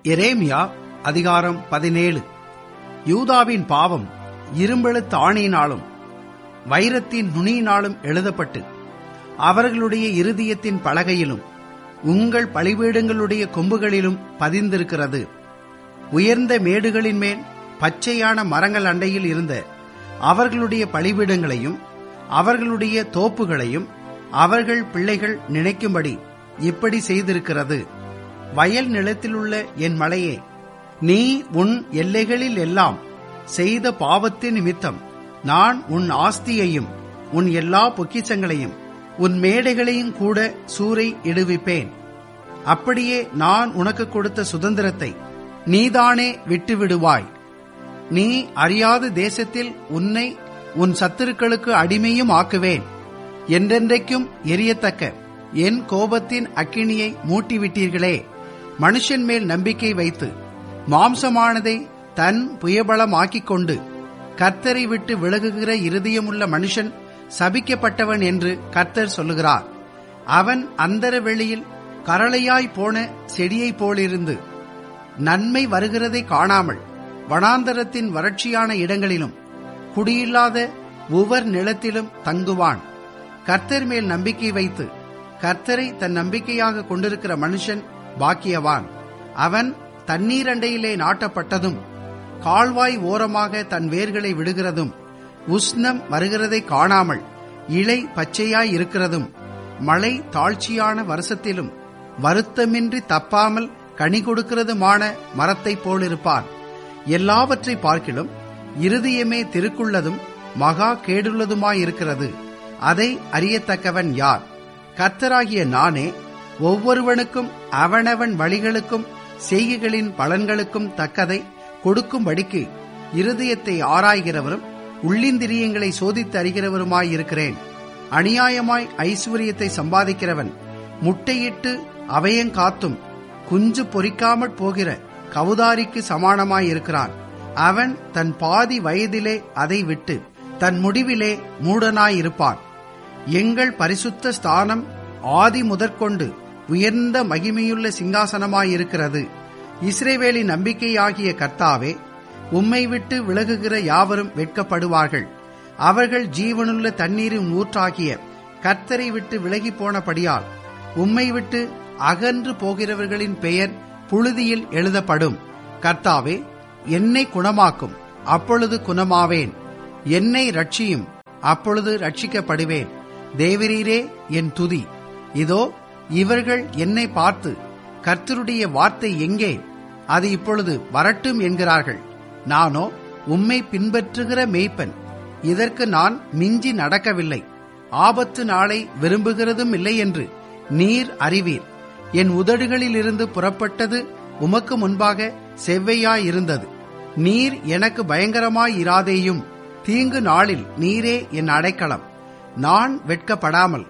எரேமியா அதிகாரம் பதினேழு யூதாவின் பாவம் இரும்பெழுத்து ஆணியினாலும் வைரத்தின் நுனியினாலும் எழுதப்பட்டு அவர்களுடைய இருதயத்தின் பலகையிலும் உங்கள் பலிபீடங்களுடைய கொம்புகளிலும் பதிந்திருக்கிறது உயர்ந்த மேடுகளின் மேல் பச்சையான மரங்கள் அண்டையில் இருந்த அவர்களுடைய பலிபீடங்களையும் அவர்களுடைய தோப்புகளையும் அவர்கள் பிள்ளைகள் நினைக்கும்படி இப்படி செய்திருக்கிறது வயல் நிலத்திலுள்ள என் மலையே நீ உன் எல்லைகளில் எல்லாம் செய்த பாவத்தின் நிமித்தம் நான் உன் ஆஸ்தியையும் உன் எல்லா பொக்கிசங்களையும் உன் மேடைகளையும் கூட சூறை இடுவிப்பேன் அப்படியே நான் உனக்கு கொடுத்த சுதந்திரத்தை நீதானே விட்டு விடுவாய் நீ அறியாத தேசத்தில் உன்னை உன் சத்துருக்களுக்கு அடிமையும் ஆக்குவேன் என்றென்றைக்கும் எரியத்தக்க என் கோபத்தின் அக்கினியை மூட்டிவிட்டீர்களே மனுஷன் மேல் நம்பிக்கை வைத்து மாம்சமானதை தன் புயபலமாக்கிக் கொண்டு கர்த்தரை விட்டு விலகுகிற இருதயமுள்ள மனுஷன் சபிக்கப்பட்டவன் என்று கர்த்தர் சொல்லுகிறார் அவன் அந்தர வெளியில் கரளையாய் போன செடியைப் போலிருந்து நன்மை வருகிறதை காணாமல் வனாந்தரத்தின் வறட்சியான இடங்களிலும் குடியில்லாத உவர் நிலத்திலும் தங்குவான் கர்த்தர் மேல் நம்பிக்கை வைத்து கர்த்தரை தன் நம்பிக்கையாக கொண்டிருக்கிற மனுஷன் பாக்கியவான் அவன் தண்ணீரண்டையிலே நாட்டப்பட்டதும் கால்வாய் ஓரமாக தன் வேர்களை விடுகிறதும் உஷ்ணம் வருகிறதை காணாமல் இலை பச்சையாய் இருக்கிறதும் மழை தாழ்ச்சியான வருஷத்திலும் வருத்தமின்றி தப்பாமல் கனி கொடுக்கிறதுமான மரத்தைப் போலிருப்பான் எல்லாவற்றை பார்க்கிலும் இருதயமே திருக்குள்ளதும் மகா கேடுள்ளதுமாயிருக்கிறது அதை அறியத்தக்கவன் யார் கர்த்தராகிய நானே ஒவ்வொருவனுக்கும் அவனவன் வழிகளுக்கும் செய்கைகளின் பலன்களுக்கும் தக்கதை கொடுக்கும்படிக்கு இருதயத்தை ஆராய்கிறவரும் உள்ளிந்திரியங்களை சோதித்து அறிகிறவருமாயிருக்கிறேன் அநியாயமாய் ஐஸ்வர்யத்தை சம்பாதிக்கிறவன் முட்டையிட்டு அவையங்காத்தும் குஞ்சு பொறிக்காமற் போகிற கவுதாரிக்கு சமானமாயிருக்கிறான் அவன் தன் பாதி வயதிலே அதை விட்டு தன் முடிவிலே மூடனாயிருப்பான் எங்கள் பரிசுத்த ஸ்தானம் ஆதி முதற்கொண்டு உயர்ந்த மகிமையுள்ள சிங்காசனமாயிருக்கிறது இஸ்ரேவேலின் நம்பிக்கையாகிய கர்த்தாவே உம்மை விட்டு விலகுகிற யாவரும் வெட்கப்படுவார்கள் அவர்கள் ஜீவனுள்ள தண்ணீரின் ஊற்றாகிய கர்த்தரை விட்டு விலகி போனபடியால் உம்மை விட்டு அகன்று போகிறவர்களின் பெயர் புழுதியில் எழுதப்படும் கர்த்தாவே என்னை குணமாக்கும் அப்பொழுது குணமாவேன் என்னை ரட்சியும் அப்பொழுது ரட்சிக்கப்படுவேன் தேவரீரே என் துதி இதோ இவர்கள் என்னை பார்த்து கர்த்தருடைய வார்த்தை எங்கே அது இப்பொழுது வரட்டும் என்கிறார்கள் நானோ உம்மை பின்பற்றுகிற மேய்ப்பன் இதற்கு நான் மிஞ்சி நடக்கவில்லை ஆபத்து நாளை விரும்புகிறதும் இல்லை என்று நீர் அறிவீர் என் உதடுகளிலிருந்து புறப்பட்டது உமக்கு முன்பாக செவ்வையாயிருந்தது நீர் எனக்கு பயங்கரமாயிராதேயும் தீங்கு நாளில் நீரே என் அடைக்கலம் நான் வெட்கப்படாமல்